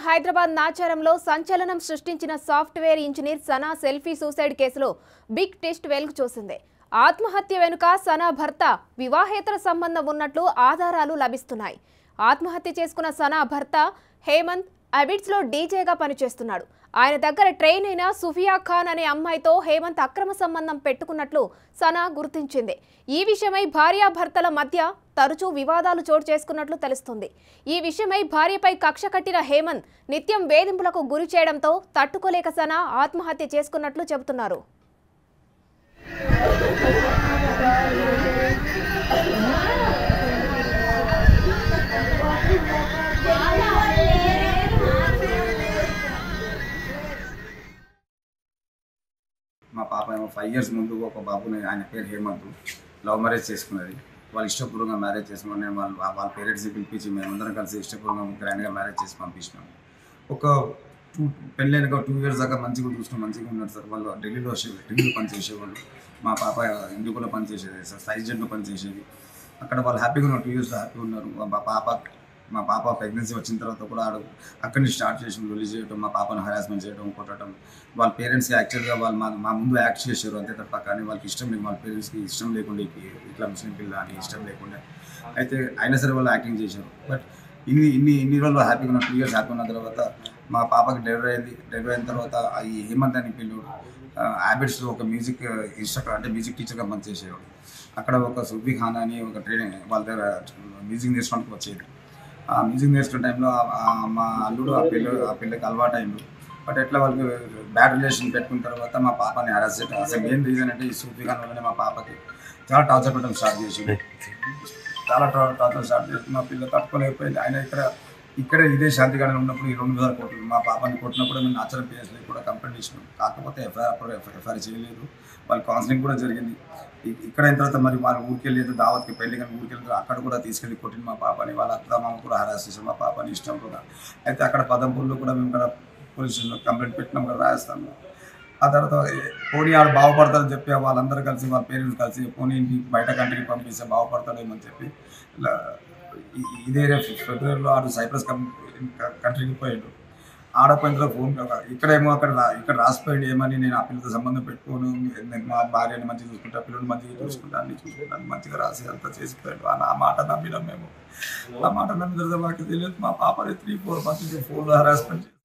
హైదరాబాద్ నాచారంలో సంచలనం సృష్టించిన software engineer Sana selfie suicide కేసులో బిగ్ టెస్ట్ వెలుగు చూసింది ఆత్మహత్య వెనుక సనా భర్త వివాహేతర సంబంధం ఉన్నట్లు ఆధారాలు లభిస్తున్నాయి ఆత్మహత్య చేసుకున్న సనా భర్త హేమంత్ అబిడ్స్లో డీజేగా పనిచేస్తున్నాడు ఆయన దగ్గర ట్రైన్ అయిన సుఫియా ఖాన్ అనే అమ్మాయితో హేమంత్ అక్రమ సంబంధం పెట్టుకున్నట్లు సనా గుర్తించింది ఈ విషయమై భార్యాభర్తల మధ్య తరచూ వివాదాలు చోటు చేసుకున్నట్లు తెలుస్తుంది ఈ విషయమై భార్యపై కక్ష కట్టిన హేమంత్ నిత్యం వేధింపులకు గురి చేయడంతో తట్టుకోలేక సనా ఆత్మహత్య చేసుకున్నట్లు చెబుతున్నారు మా పాప ఏమో ఫైవ్ ఇయర్స్ ముందు ఒక బాబుని ఆయన పేరు హేమంత్ లవ్ మ్యారేజ్ చేసుకున్నది వాళ్ళు ఇష్టపూర్వకంగా మ్యారేజ్ చేసుకుని నేను వాళ్ళు వాళ్ళ పేరెంట్స్ని పిలిపించి మేమందరం కలిసి ఇష్టపూర్వకంగా గ్రాండ్గా మ్యారేజ్ చేసి పంపించినాం ఒక టూ పెళ్ళైన ఒక టూ ఇయర్స్ దాకా మంచిగా చూసుకుని మంచిగా ఉన్నారు సార్ వాళ్ళు ఢిల్లీలో వచ్చే ఢిల్లీలో పనిచేసేవాళ్ళు మా పాప ఇండికోలో పనిచేసేది సార్ సైజ్ జెంట్లో పనిచేసేది అక్కడ వాళ్ళు హ్యాపీగా ఉన్నారు టూ ఇయర్స్ హ్యాపీగా ఉన్నారు మా పాప మా పాప ప్రెగ్నెన్సీ వచ్చిన తర్వాత కూడా ఆడు అక్కడి నుంచి స్టార్ట్ చేసి రిలీజ్ చేయడం మా పాపను హరాస్మెంట్ చేయడం కొట్టడం వాళ్ళ పేరెంట్స్ యాక్చువల్గా వాళ్ళు మా మా ముందు యాక్ట్ చేశారు అంతే తప్ప కానీ వాళ్ళకి ఇష్టం లేదు వాళ్ళ పేరెంట్స్కి ఇష్టం లేకుండా ఈ- ఇట్లా ముస్లిం పిల్ల అని ఇష్టం లేకుండా అయితే అయినా సరే వాళ్ళు యాక్టింగ్ చేశారు బట్ ఇన్ని ఇన్ని ఇన్ని రోజులు హ్యాపీగా ఉన్న టూ ఇయర్స్ హ్యాపీ ఉన్న తర్వాత మా పాపకి డెలివరీ అయింది డెలివరీ అయిన తర్వాత ఆ ఈ హేమంత్ అని పిల్లడు హ్యాబిట్స్లో ఒక మ్యూజిక్ ఇన్స్ట్రక్టర్ అంటే మ్యూజిక్ టీచర్గా పనిచేసేవాడు అక్కడ ఒక సుఫీ ఖాన్ అని ఒక ట్రైనింగ్ వాళ్ళ దగ్గర మ్యూజిక్ నేర్చుకోవడానికి వచ్చేది ఆ మ్యూజిక్ నేర్చుకునే టైంలో ఆ- ఆ మా అల్లుడు ఆ పిల్ల ఆ పిల్లకి అలవాటు అయింది బట్ ఎట్లా వాళ్ళకి బ్యాడ్ రిలేషన్ పెట్టుకున్న తర్వాత మా పాపని హరాస్ చేయడం అసలు మెయిన్ రీజన్ అంటే ఈ సూఫీ ఖాన్ వల్లనే మా పాపకి చాలా టార్చర్ పెట్టడం స్టార్ట్ చేసింది చాలా టా- టార్చర్ స్టార్ట్ చేసి మా పిల్ల తట్టుకోలేకపోయింది ఆయన ఇక్కడ ఇక్కడ ఇదే శాంతిగానే ఉన్నప్పుడు ఈ రెండు వేల కోట్లు మా పాపని కొట్టినప్పుడు మేము ఆచరణ పిఎస్లో కూడా కంప్లైంట్ ఇచ్చినాం కాకపోతే ఎఫ్ఐఆర్ అప్పుడు ఎఫ్ఐఆర్ చేయలేదు వాళ్ళు కౌన్సిలింగ్ కూడా జరిగింది ఇ- ఇక్కడ అయిన తర్వాత మరి వాళ్ళు ఊరికి వెళ్ళేది దావత్కి పెళ్లి కానీ ఊరికి వెళ్తే అక్కడ కూడా తీసుకెళ్ళి కొట్టిన మా పాపని వాళ్ళ అత్త మామ కూడా హరాస్ చేసాం మా పాపని ఇష్టం కూడా అయితే అక్కడ పదంపూర్లో కూడా మేము ఇక్కడ పోలీస్ స్టేషన్లో కంప్లైంట్ పెట్టినాం కూడా రాజస్థాన్లో ఆ తర్వాత ఏ- పోనీ ఆడు బాగుపడతారని చెప్పి వాళ్ళందరూ కలిసి వాళ్ళ పేరెంట్స్ కలిసి పోనీ ఇంటికి బయట కంట్రీకి పంపిస్తే బాగుపడతాడేమని చెప్పి ఇలా ఇ- ఇదే ఫిబ్రవరిలో ఆడు సైప్రస్ కం- కంట్రీకి పోయాడు ఆడపోయిన తర్వాత ఫోన్ కా- ఇక్కడేమో అక్కడ రా- ఇక్కడ రాసిపోయాడు ఏమని నేను ఆ పిల్లతో సంబంధం పెట్టుకోను నేను మా భార్యని మంచిగా చూసుకుంటా పిల్లల్ని మంచిగా చూసుకుంటా అన్ని చూసుకుంటాను మంచిగా రాసి అంతా చేసిపోయాడు అని ఆ మాట నమ్మినాం మేము ఆ మాట నమ్మిన తర్వాత మాకు తెలియదు మా పాపని three four months phone harassment